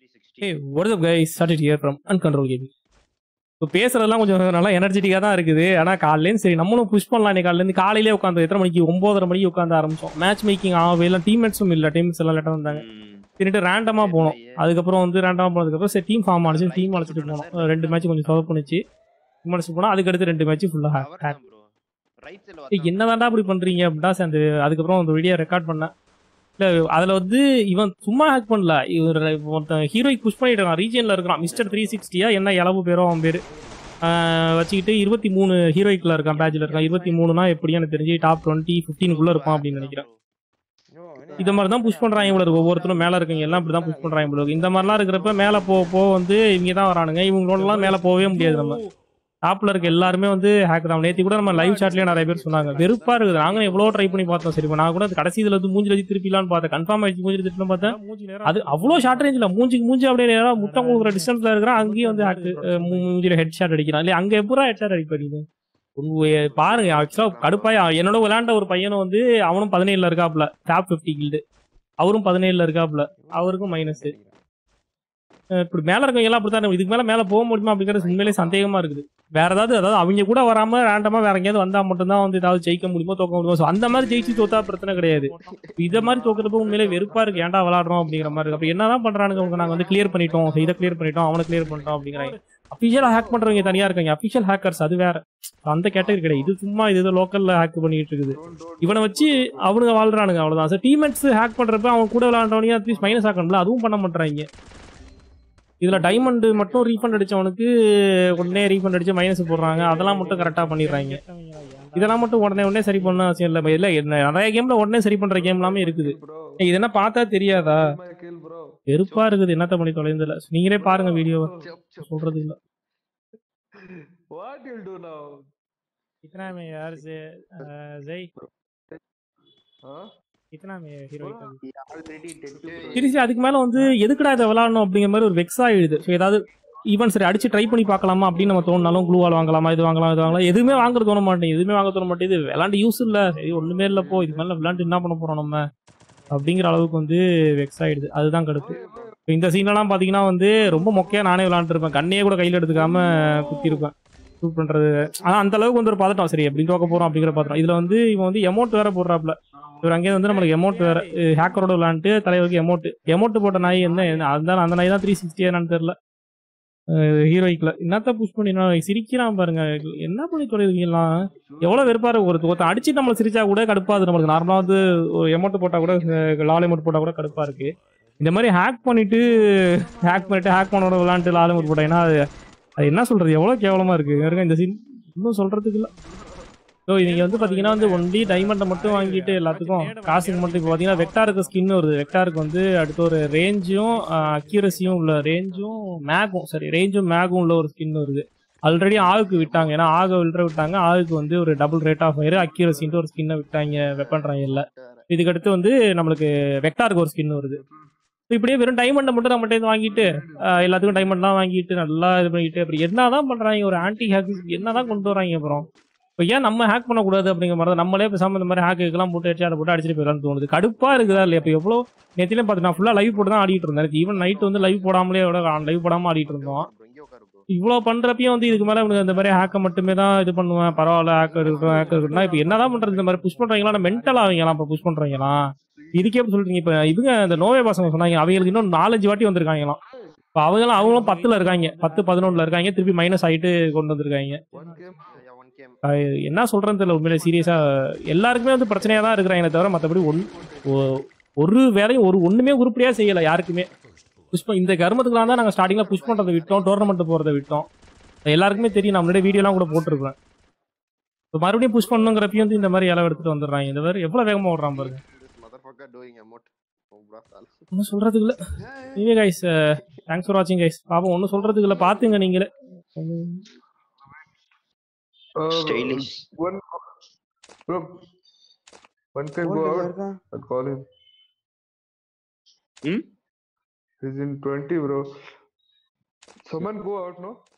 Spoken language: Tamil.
Hey, what is up guys? Started here from Uncontrol Gaming. இப்போ பேசுறதெல்லாம் கொஞ்சம் நல்லா எனர்ஜெட்டிக்காக தான் இருக்குது ஆனால் காலையிலேருந்து சரி நம்மளும் புஷ் பண்ணலாம் இன்னைக்கு காலையிலேருந்து காலையிலே உட்காந்து எத்தனை மணிக்கு ஒன்பதரை மணிக்கு உட்காந்து ஆரம்பிச்சோம் மேட்ச் மேக்கிங் ஆகவே இல்லை டீம்மேட்ஸும் இல்லை டீம்ஸ் எல்லாம் லேட்டாக வந்தாங்க திருட்டு ரேண்டமாக போனோம் அதுக்கப்புறம் வந்து ரேண்டமாக போனதுக்கப்புறம் சரி டீம் ஃபார்ம் ஆனிச்சு டீம் அழைச்சிட்டு போனோம் அஹ் ரெண்டு மேட்ச் கொஞ்சம் சர்வ் பண்ணிச்சு டீம் அழைச்சிட்டு போனோம் அதுக்கடுத்து ரெண்டு மேட்ச் ஃபுல்லாக ஹேக் என்னதான்டா இப்படி பண்றீங்க அப்படின்னா சரி, அந்த அதுக்கப்புறம் அந்த வீடியோ ரெக்கார்ட் பண்ணேன் இல்ல அதுல வந்து இவன் சும்மா ஹேக் பண்ணல இவர் ஒருத்தன் ஹீரோய்க்கு புஷ் பண்ணிட்டு இருக்கான் ரீஜன்ல இருக்கிறான் மிஸ்டர் த்ரீ சிக்ஸ்டியா என்ன இளவு பேரோ அவன் பேரு ஆஹ் வச்சுக்கிட்டு இருபத்தி மூணு ஹீரோய்க்குள்ள இருக்கான் பேட்ச்ல இருக்கான் இருபத்தி மூணுனா எப்படியும் எனக்கு தெரிஞ்சு டாப் டுவெண்ட்டி ஃபிஃப்டீனுக்குள்ள இருப்பான் அப்படின்னு நினைக்கிறேன் இந்த மாதிரி தான் புஷ் பண்றாங்க இவ்வளவு இருக்கு. ஒவ்வொருத்தரும் மேல இருக்கவங்க எல்லாம் இப்படி தான் புஷ் பண்றாங்க இவ்வளவு இருக்கு. இந்த மாதிரிலாம் இருக்கிறப்ப மேல போ போ வந்து இவங்க தான் வரானுங்க இவங்களோடலாம் மேல போகவே முடியாது நம்ம டாப்ல இருக்க எல்லாருமே வந்து ஹேக் தான் நேத்தி கூட நம்ம லைவ் சாட்லயே நிறைய பேர் சொன்னாங்க வெறுப்பா இருக்குது நாங்களும் எவ்வளவு ட்ரை பண்ணி பார்த்தோம் சரி நான் கூட கடைசி இதுல வந்து மூஞ்சில வச்சு திருப்பிலான்னு பார்த்தேன் கன்ஃபார்ம் ஆயிடுச்சு மூஞ்சில திருப்பி பார்த்தேன் அது அவ்வளவு ஷார்ட் ரேஞ்சில் மூஞ்சிக்கு மூஞ்சி அப்படியே நேரா முத்தம் கொடுக்குற டிஸ்டன்ஸ்ல இருக்கிறான் அங்கேயும் வந்து hack, அஹ் மூ- மூஞ்சில ஹெட் ஷாட் அடிக்கிறான் இல்லையா அங்க எப்படா ஹெட் ஷாட் அடிப்பீங்க பாருங்க ஆக்சுவலா கடுப்பாய் என்னோட விளையாண்ட ஒரு பையனும் வந்து அவனும் பதினேழுல இருக்காப்ல டாப் பிப்டி கில்டு அவரும் பதினேழுல இருக்காப்ல அவருக்கும் மைனஸ் இப்படி மேல இருக்கவங்க எல்லாம் அப்படித்தான் இதுக்கு மேல மேல போக முடியுமா அப்படிங்கிறது உண்மையிலே சந்தேகமா இருக்குது வேற ஏதாவது அதாவது அவங்க கூட வராம ரேண்டமா வேற எங்கேயாவது வந்தா மட்டும்தான் வந்து ஏதாவது ஜெயிக்க முடியுமோ தோக்க முடியுமோ So, அந்த மாதிரி ஜெயிச்சு தோத்தா பிரச்சனை கிடையாது இத மாதிரி தோக்குறப்ப உண்மையிலே வெறுப்பா இருக்கு ஏன்டா விளாடுறோம் அப்படிங்கிற மாதிரி இருக்கு அப்ப என்னதான் பண்றானுங்க அவங்க நாங்க வந்து கிளியர் பண்ணிட்டோம் So, இதை கிளியர் பண்ணிட்டோம் அவனை கிளியர் பண்ணிட்டோம் அப்படிங்கிறாங்க அபிஷியலா ஹேக் பண்றவங்க தனியா இருக்காங்க அபிஷியல் ஹேக்கர்ஸ் அது வேற அந்த கேட்டகரி கிடையாது இது சும்மா இது லோக்கல்ல ஹேக் பண்ணிட்டு இருக்குது இவனை வச்சு அவனுங்க வாழ்றானுங்க அவ்வளவுதான் சார் டீம்மேட்ஸ் ஹேக் பண்றப்ப அவன் கூட விளையாண்டவனையும் அட்லீஸ்ட் மைனஸ் ஆக்கணும்ல அதுவும் பண்ண மாட்டாங்க இதுல டைமண்ட் மட்டும் ரீஃபண்ட் அடிச்சவனுக்கு உடனே ரீஃபண்ட் அடிச்சு மைனஸ் போடுறாங்க அதெல்லாம் மட்டும் கரெக்டா பண்ணிடுறாங்க இதெல்லாம் மட்டும் உடனே உடனே சரி பண்ண அவசியம் இல்லை இல்ல என்ன நிறைய கேம்ல உடனே சரி பண்ற கேம் எல்லாமே இருக்குது ஏய், இது என்ன பார்த்தா தெரியாதா வெறுப்பா இருக்குது என்னத்த பண்ணி தொலைந்தல நீங்களே பாருங்க வீடியோ சொல்றது இல்ல What you'll do now? कितना में यार से जय Huh? कितना में hero Already dead to bro. சரி சரி அதுக்கு மேல வந்து எதுக்குடா இதை விளாடணும் அப்படிங்கிற மாதிரி ஒரு வெக்ஸ் ஆயிடுது ஸோ ஏதாவது ஈவன் சரி அடிச்சு ட்ரை பண்ணி பார்க்கலாமா அப்படின்னு நம்ம தோணுனாலும் க்ளூவால் வாங்கலாமா இது வாங்கலாம் இது வாங்கலாம் எதுவுமே வாங்க தோண மாட்டேங்குது எதுவுமே வாங்க தோண மாட்டேங்குது விளாண்டு யூஸ் இல்ல சரி ஒண்ணுமே இல்ல போ இது மேல விளாண்டு என்ன பண்ண போறோம் நம்ம அப்படிங்கிற அளவுக்கு வந்து வெக்ஸ் ஆயிடுது அதுதான் கடுப்பு இப்ப இந்த சீன்லாம் பாத்தீங்கன்னா வந்து ரொம்ப மொக்கையா நானே விளாண்டுருப்பேன் கண்ணையே கூட கையில எடுத்துக்காம குத்திருப்பேன் ஷூட் பண்றது ஆனா அந்த அளவுக்கு வந்து ஒரு பதட்டம் சரி எப்படி தோக்க போறோம் அப்படிங்கிற பதட்டம் இதுல வந்து இவன் வந்து எமௌண்ட் வேற போடுறாப்ல இவர் அங்கேயே வந்து நம்மளுக்கு எமௌண்ட் வேற ஹேக்கரோட விளாண்டுட்டு தலைவருக்கு எமௌண்ட் எமௌண்ட் போட்ட நாய் என்ன என்ன அதுதான் அந்த நாய் தான் த்ரீ சிக்ஸ்டி என்னன்னு தெரியல ஹீரோயிக்ல என்னத்த புஷ் பண்ணி நான் சிரிக்கிறான் பாருங்க என்ன பண்ணி தொலைவீங்கலாம் எவ்வளவு வெறுப்பா இருக்கு ஒரு ஒருத்தன் அடிச்சு நம்மள சிரிச்சா கூட கடுப்பாது நம்மளுக்கு நார்மலா வந்து ஒரு எமௌண்ட் போட்டா கூட லால் எமௌண்ட் போட்டா கூட கடுப்பா இருக்கு இந்த மாதிரி ஹேக் பண்ணிட்டு ஹேக் பண்ணிட்டு ஹேக் பண்ணோட விளாண்டு லால் எமௌண்ட் போட்டீங்கன்னா அது அது என்ன சொல்றது எவ்வளவு கேவலமா இருக்கு இங்க இருக்க இந்த சீன் இன்னும் சொல்றதுக்கு இல்ல ஸோ நீங்க வந்து பாத்தீங்கன்னா வந்து ஒன்லி டைமண்டை மட்டும் வாங்கிட்டு எல்லாத்துக்கும் காசுக்கு மட்டும் இப்போ பாத்தீங்கன்னா வெக்டாருக்கு ஸ்கின் வருது வெக்டாருக்கு வந்து அடுத்து ஒரு ரேஞ்சும் அக்யூரஸியும் உள்ள ரேஞ்சும் மேகும் சரி ரேஞ்சும் மேகும் உள்ள ஒரு ஸ்கின் வருது ஆல்ரெடி ஆகுக்கு விட்டாங்க ஏன்னா ஆக வில்ற விட்டாங்க ஆகுக்கு வந்து ஒரு டபுள் ரேட் ஆஃப் ஃபயர் அக்யூரஸின்ட்டு ஒரு ஸ்கின்னை விட்டாங்க வெப்பன் இல்ல இதுக்கு அடுத்து வந்து நம்மளுக்கு வெக்டாருக்கு ஒரு ஸ்கின் வருது So இப்படியே வெறும் டைமண்டை மட்டும் நம்மகிட்ட இருந்து வாங்கிட்டு ஆஹ் எல்லாத்துக்கும் டைமண்ட்லாம் வாங்கிட்டு நல்லா இது பண்ணிட்டு அப்படி என்னதான் பண்றாங்க ஒரு ஆன்டி ஹேக் என்னதான் கொண்டு வராங்க அப்புறம் இப்போ ஏன் நம்ம ஹேக் பண்ணக்கூடாது அப்படிங்கிற மாதிரி தான் நம்மளே பேசாம இந்த மாதிரி ஹேக்குக்கெல்லாம் போட்டு ஹெட்ஷாட் போட்டு அடிச்சிட்டு போயிடலாம்னு தோணுது கடுப்பா இருக்குதா இல்லையா இப்போ எவ்வளோ நேத்திலையும் பார்த்து நான் ஃபுல்லாக லைவ் போட்டு தான் ஆடிட்டு இருந்தேன் ஈவன் நைட் வந்து லைவ் போடாமலே லைவ் போடாம ஆடிட்டு இருந்தோம் இவ்வளோ பண்றப்பயும் வந்து இதுக்கு மேல இவனுக்கு இந்த மாதிரி ஹேக்கை மட்டுமே தான் இது பண்ணுவேன் பரவாயில்ல ஹேக்கர் இருக்கட்டும் ஹேக்கர் இருக்கட்டும் இப்போ என்னதான் பண்றது இந்த மாதிரி புஷ் பண்றீங்களா மென்டல் ஆவீங்களா இப்போ புஷ் பண்றீங்களா இதுக்கே எப்படி சொல்றீங்க இப்போ இவங்க இந்த நோவே பசங்க சொன்னாங்க அவங்களுக்கு இன்னும் நாலஞ்சு வாட்டி வந்திருக்காங்களாம் இப்போ அவங்களும் அவங்களும் பத்துல இருக்காங்க பத்து பதினொன்றுல இருக்காங்க திருப்பி மைனஸ் ஆயிட்டு கொண்டு வந்திருக்காங்க One game. அஹ் என்ன சொல்றேன்னு தெரியல உண்மையிலே சீரியஸா எல்லாருக்குமே வந்து பிரச்சனையா தான் இருக்கிறாங்க தவிர மற்றபடி ஒன் ஒ- ஒரு வேலையும் ஒரு ஒண்ணுமே உருப்படியா செய்யல யாருக்குமே புஷ் பண்ண இந்த கர்மத்துக்குலாம் தான் நாங்கள் ஸ்டார்டிங்ல புஷ் பண்றதை விட்டோம் டோர்னமெண்ட் போறதை விட்டோம் எல்லாருக்குமே தெரியும் நான் முன்னாடி வீடியோலாம் கூட போட்டிருப்பேன் இப்போ மறுபடியும் புஷ் பண்ணுங்கிறப்பையும் வந்து இந்த மாதிரி இலை எடுத்துட்டு வந்துடுறாங்க இந்த மாதிரி எவ்வளவு வேகமா ஓடுறான் பாருங்க This motherfucker doing emote. Oh, bro. ஒன்றும் சொல்றதுக்கு இல்ல நீவே கைஸ் தேங்க்ஸ் ஃபார் வாட்சிங் கைஸ் பாப்போம் ஒன்றும் சொல்றதுக்கு இல்ல பாத்துங்க நீங்களே Uh, Stylish. One, bro. One can go out. I'll call him. Hmm? He's in 20, bro. Someone go out, no?